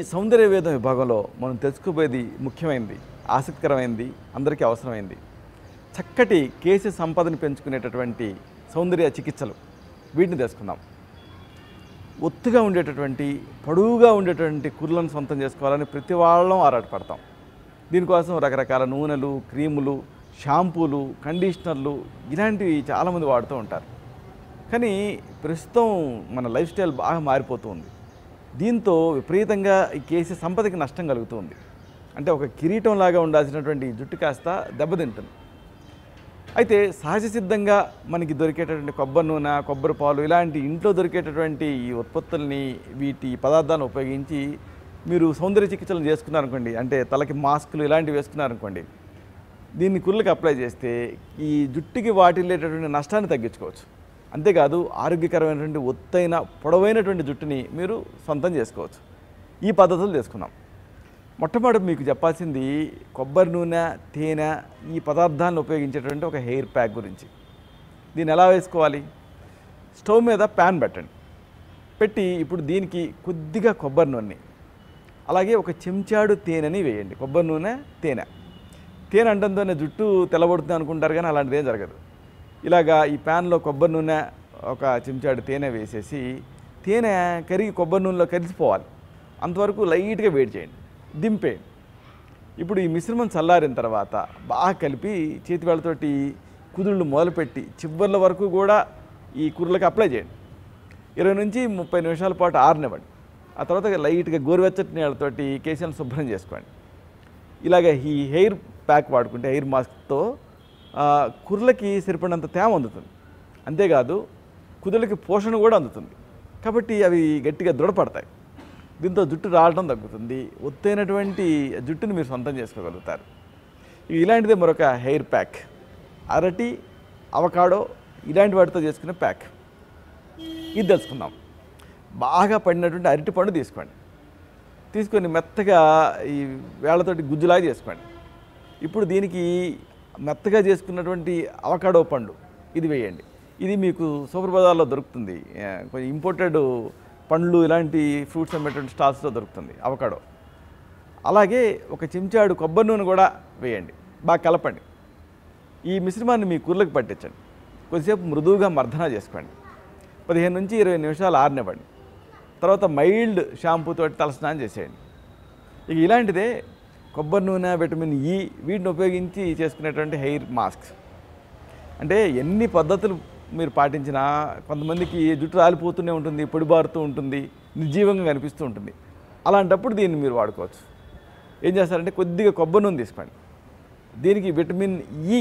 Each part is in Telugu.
సౌందర్య వేదం విభాగంలో మనం తెలుసుకోబోయేది ముఖ్యమైనది ఆసక్తికరమైనది అందరికీ అవసరమైంది చక్కటి కేసు సంపదను పెంచుకునేటటువంటి సౌందర్య చికిత్సలు వీటిని తెలుసుకుందాం ఒత్తుగా ఉండేటటువంటి పొడవుగా ఉండేటువంటి కుర్లను సొంతం చేసుకోవాలని ప్రతి వాళ్ళం ఆరాటపడతాం దీనికోసం రకరకాల నూనెలు క్రీములు షాంపూలు కండిషనర్లు ఇలాంటివి చాలామంది వాడుతూ ఉంటారు కానీ ప్రస్తుతం మన లైఫ్ స్టైల్ బాగా మారిపోతూ ఉంది దీంతో విపరీతంగా ఈ కేసు సంపదకి నష్టం కలుగుతుంది అంటే ఒక కిరీటం లాగా ఉండాల్సినటువంటి ఈ జుట్టు కాస్త దెబ్బతింటుంది అయితే సహజ సిద్ధంగా మనకి దొరికేటటువంటి కొబ్బరి నూనె కొబ్బరి పాలు ఇలాంటి ఇంట్లో దొరికేటటువంటి ఈ ఉత్పత్తుల్ని వీటి పదార్థాలను ఉపయోగించి మీరు సౌందర్య చికిత్సలు చేసుకున్నారనుకోండి అంటే తలకి మాస్కులు ఇలాంటివి వేసుకున్నారనుకోండి దీన్ని కుర్లకు అప్లై చేస్తే ఈ జుట్టుకి వాటిల్లేటటువంటి నష్టాన్ని తగ్గించుకోవచ్చు అంతేకాదు ఆరోగ్యకరమైనటువంటి ఒత్తైన పొడవైనటువంటి జుట్టుని మీరు సొంతం చేసుకోవచ్చు ఈ పద్ధతులు చేసుకున్నాం మొట్టమొదటి మీకు చెప్పాల్సింది కొబ్బరి నూనె తేనె ఈ పదార్థాలను ఉపయోగించేటువంటి ఒక హెయిర్ ప్యాక్ గురించి దీన్ని ఎలా వేసుకోవాలి స్టవ్ మీద ప్యాన్ పెట్టండి పెట్టి ఇప్పుడు దీనికి కొద్దిగా కొబ్బరి నూనె అలాగే ఒక చెంచాడు తేనెని వేయండి కొబ్బరి నూనె తేనె తేనె అంటంతోనే జుట్టు తెల్లబడుతుంది అనుకుంటారు కానీ అలాంటిది ఏం జరగదు ఇలాగా ఈ ప్యాన్లో కొబ్బరి నూనె ఒక చెంచాడు తేనె వేసేసి తేనె కరిగి కొబ్బరి నూనెలో కలిసిపోవాలి అంతవరకు లైట్గా వేడి చేయండి దింపేయండి ఇప్పుడు ఈ మిశ్రమం చల్లారిన తర్వాత బాగా కలిపి చేతి వేళ్ళతోటి కుదుళ్ళు మొదలుపెట్టి చివర్ల వరకు కూడా ఈ కుర్రలకు అప్లై చేయండి ఇరవై నుంచి ముప్పై నిమిషాల పాటు ఆరనివ్వండి ఆ తర్వాత లైట్గా గోరువెచ్చటి నీళ్ళతోటి కేశాలను శుభ్రం చేసుకోండి ఇలాగ ఈ హెయిర్ ప్యాక్ వాడుకుంటే హెయిర్ మాస్క్తో ఆ, కుర్రలకి సరిపడినంత తేమ అందుతుంది అంతేకాదు కుదులకి పోషణ కూడా అందుతుంది కాబట్టి అవి గట్టిగా దృఢపడతాయి దీంతో జుట్టు రావడం తగ్గుతుంది ఒత్తైనటువంటి జుట్టుని మీరు సొంతం చేసుకోగలుగుతారు ఇక ఇలాంటిదే మరొక హెయిర్ ప్యాక్ అరటి అవకాడో ఇలాంటి వాటితో చేసుకునే ప్యాక్ ఇది తెలుసుకుందాం బాగా పడినటువంటి అరటి పండు తీసుకోండి తీసుకొని మెత్తగా ఈ వేళ్లతోటి గుజ్జులాగా చేసుకోండి ఇప్పుడు దీనికి మెత్తగా చేసుకున్నటువంటి అవకాడో పండు ఇది వేయండి ఇది మీకు సూపర్ బజార్లో దొరుకుతుంది ఆ, కొంచెం ఇంపోర్టెడ్ పండ్లు ఇలాంటి ఫ్రూట్స్ అమ్మేటువంటి స్టాల్స్లో దొరుకుతుంది అవకాడో అలాగే ఒక చెంచాడు కొబ్బరి నూనె కూడా వేయండి బాగా కలపండి ఈ మిశ్రమాన్ని మీ కూరలకు పట్టించండి కొద్దిసేపు మృదువుగా మర్దన చేసుకోండి పదిహేను నుంచి ఇరవై నిమిషాలు ఆరనివ్వండి తర్వాత మైల్డ్ షాంపూతో తలస్నానం చేసేయండి ఇక ఇలాంటిదే కొబ్బరి నూనె విటమిన్ ఈ వీటిని ఉపయోగించి చేసుకునేటువంటి హెయిర్ మాస్క్ అంటే ఎన్ని పద్ధతులు మీరు పాటించినా కొంతమందికి జుట్టు రాలిపోతూనే ఉంటుంది పొడిబారుతూ ఉంటుంది నిర్జీవంగా కనిపిస్తూ ఉంటుంది అలాంటప్పుడు దీన్ని మీరు వాడుకోవచ్చు ఏం చేస్తారంటే కొద్దిగా కొబ్బరి నూనె తీసుకోండి దీనికి విటమిన్ ఈ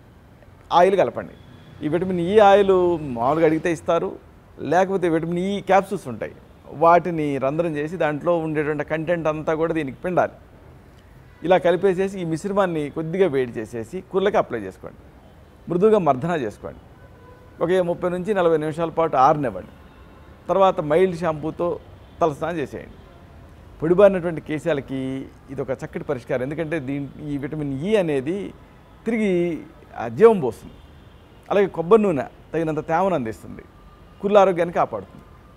ఆయిల్ కలపండి ఈ విటమిన్ ఈ ఆయిల్ మామూలుగా అడిగితే ఇస్తారు లేకపోతే విటమిన్ ఈ క్యాప్సూల్స్ ఉంటాయి వాటిని రంధ్రం చేసి దాంట్లో ఉండేటువంటి కంటెంట్ అంతా కూడా దీనికి పిండాలి ఇలా కలిపేసేసి ఈ మిశ్రమాన్ని కొద్దిగా వేడి చేసేసి కుర్లకి అప్లై చేసుకోండి మృదువుగా మర్దన చేసుకోండి ఒక ముప్పై నుంచి నలభై నిమిషాల పాటు ఆరనివ్వండి తర్వాత మైల్డ్ షాంపూతో తలస్నానం చేసేయండి పొడిబారినటువంటి కేశాలకి ఇది ఒక చక్కటి పరిష్కారం ఎందుకంటే దీని ఈ విటమిన్ ఈ అనేది తిరిగి ఆ జీవం పోస్తుంది అలాగే కొబ్బరి నూనె తగినంత తేమను అందిస్తుంది కుళ్ళ ఆరోగ్యాన్ని కాపాడుతుంది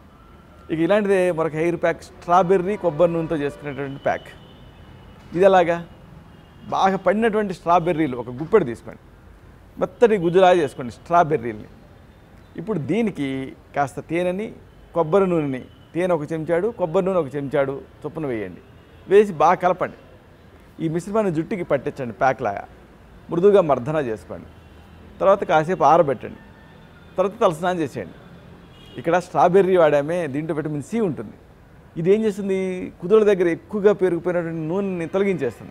ఇక ఇలాంటిదే మరొక హెయిర్ ప్యాక్ స్ట్రాబెర్రీ కొబ్బరి నూనెతో చేసుకునేటువంటి ప్యాక్ ఇది ఎలాగా బాగా పడినటువంటి స్ట్రాబెర్రీలు ఒక గుప్పెడు తీసుకోండి మెత్తటి గుజ్జులాగా చేసుకోండి స్ట్రాబెర్రీల్ని ఇప్పుడు దీనికి కాస్త తేనెని కొబ్బరి నూనెని తేనె ఒక చెంచాడు కొబ్బరి నూనె ఒక చెంచాడు చొప్పున వేయండి వేసి బాగా కలపండి ఈ మిశ్రమాన్ని జుట్టుకి పట్టించండి ప్యాక్ లాగా మృదువుగా మర్దన చేసుకోండి తర్వాత కాసేపు ఆరబెట్టండి తర్వాత తలస్నానం చేసేయండి ఇక్కడ స్ట్రాబెర్రీ వాడామే దీంట్లో విటమిన్ సి ఉంటుంది ఇది ఏం చేస్తుంది కుదుల దగ్గర ఎక్కువగా పెరిగిపోయినటువంటి నూనెని తొలగించేస్తుంది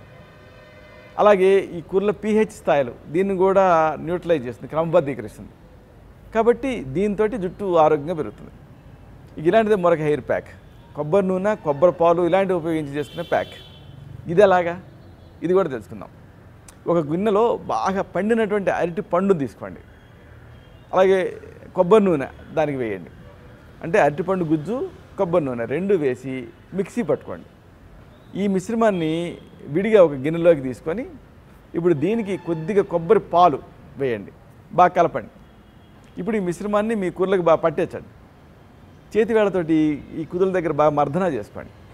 అలాగే ఈ కూరల పీహెచ్ స్థాయిలు దీన్ని కూడా న్యూట్రలైజ్ చేస్తుంది క్రమబద్ధీకరిస్తుంది కాబట్టి దీంతో జుట్టు ఆరోగ్యంగా పెరుగుతుంది ఇక ఇలాంటిదే మరొక హెయిర్ ప్యాక్ కొబ్బరి నూనె కొబ్బరి పాలు ఇలాంటివి ఉపయోగించి చేసుకునే ప్యాక్ ఇది ఎలాగా ఇది కూడా తెలుసుకుందాం ఒక గిన్నెలో బాగా పండినటువంటి అరటి పండు తీసుకోండి అలాగే కొబ్బరి నూనె దానికి వేయండి అంటే అరటిపండు గుజ్జు కొబ్బరి నూనె రెండు వేసి మిక్సీ పట్టుకోండి ఈ మిశ్రమాన్ని విడిగా ఒక గిన్నెలోకి తీసుకొని ఇప్పుడు దీనికి కొద్దిగా కొబ్బరి పాలు వేయండి బాగా కలపండి ఇప్పుడు ఈ మిశ్రమాన్ని మీ కూరలకు బాగా పట్టేచ్చండి చేతి వేళతోటి ఈ కుదుల దగ్గర బాగా మర్దన చేసుకోండి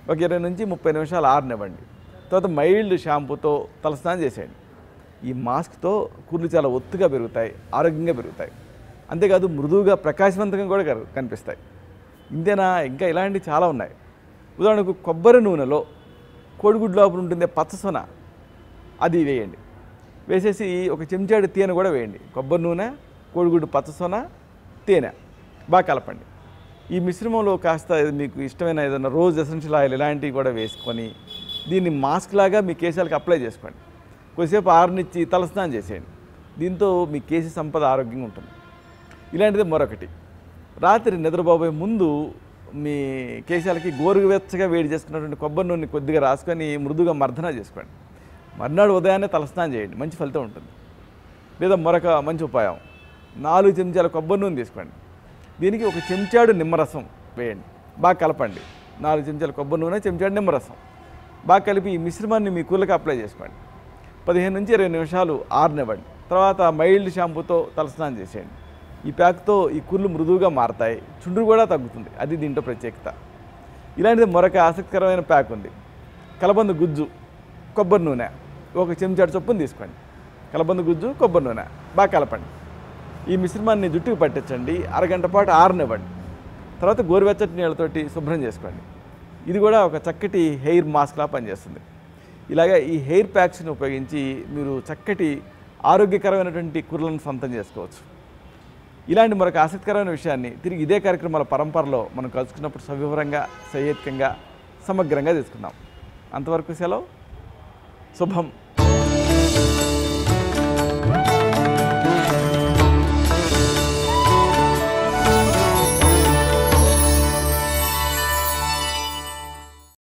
ఒక ఇరవై నుంచి ముప్పై నిమిషాలు ఆరనివ్వండి తర్వాత మైల్డ్ షాంపూతో తలస్నానం చేసేయండి ఈ మాస్క్తో కుర్లు చాలా ఒత్తుగా పెరుగుతాయి ఆరోగ్యంగా పెరుగుతాయి అంతేకాదు మృదువుగా ప్రకాశవంతంగా కూడా కరు- కనిపిస్తాయి ఇంతేనా ఇంకా ఇలాంటివి చాలా ఉన్నాయి ఉదాహరణకు కొబ్బరి నూనెలో కోడిగుడ్డు లోపల ఉంటుంది పచ్చసొన అది వేయండి వేసేసి ఒక చెంచాడు తేనె కూడా వేయండి కొబ్బరి నూనె కోడిగుడ్డు పచ్చసొన తేనె బాగా కలపండి ఈ మిశ్రమంలో కాస్త మీకు ఇష్టమైన ఏదైనా రోజ్ ఎసెన్షియల్ ఆయిల్ ఇలాంటివి కూడా వేసుకొని దీన్ని మాస్క్ లాగా మీ కేశాలకు అప్లై చేసుకోండి కొద్దిసేపు ఆరునిచ్చి తలస్నానం చేసేయండి దీంతో మీ కేశ సంపద ఆరోగ్యంగా ఉంటుంది ఇలాంటిది మరొకటి రాత్రి నిద్రపోబోయే ముందు మీ కేశాలకి గోరువెచ్చగా వేడి చేసుకున్నటువంటి కొబ్బరి నూనె కొద్దిగా రాసుకొని మృదుగా మర్దన చేసుకోండి మర్నాడు ఉదయాన్నే తలస్నానం చేయండి మంచి ఫలితం ఉంటుంది లేదా మరొక మంచి ఉపాయం నాలుగు చెంచాల కొబ్బరి నూనె తీసుకోండి దీనికి ఒక చెంచాడు నిమ్మరసం వేయండి బాగా కలపండి నాలుగు చెంచాల కొబ్బరి నూనె చెంచాడు నిమ్మరసం బాగా కలిపి ఈ మిశ్రమాన్ని మీ కూలకు అప్లై చేసుకోండి పదిహేను నుంచి ఇరవై నిమిషాలు ఆరనివ్వండి తర్వాత మైల్డ్ షాంపూతో తలస్నానం చేసేయండి ఈ ప్యాక్తో ఈ కుర్లు మృదువుగా మారతాయి చుండ్రు కూడా తగ్గుతుంది అది దీంట్లో ప్రత్యేకత ఇలాంటిది మరొక ఆసక్తికరమైన ప్యాక్ ఉంది కలబంద గుజ్జు కొబ్బరి నూనె ఒక చెంచాడు చొప్పున తీసుకోండి కలబంద గుజ్జు కొబ్బరి నూనె బాగా కలపండి ఈ మిశ్రమాన్ని జుట్టుకు పట్టించండి అరగంట పాటు ఆరనివ్వండి తర్వాత గోరువెచ్చటి నీళ్ళతోటి శుభ్రం చేసుకోండి ఇది కూడా ఒక చక్కటి హెయిర్ మాస్క్లా పనిచేస్తుంది ఇలాగా ఈ హెయిర్ ప్యాక్స్ని ఉపయోగించి మీరు చక్కటి ఆరోగ్యకరమైనటువంటి కుర్లను సొంతం చేసుకోవచ్చు ఇలాంటి మరొక ఆసక్తికరమైన విషయాన్ని తిరిగి ఇదే కార్యక్రమాల పరంపరలో మనం కలుసుకున్నప్పుడు సవివరంగా సహేతుకంగా సమగ్రంగా తీసుకుందాం అంతవరకు సెలవు శుభం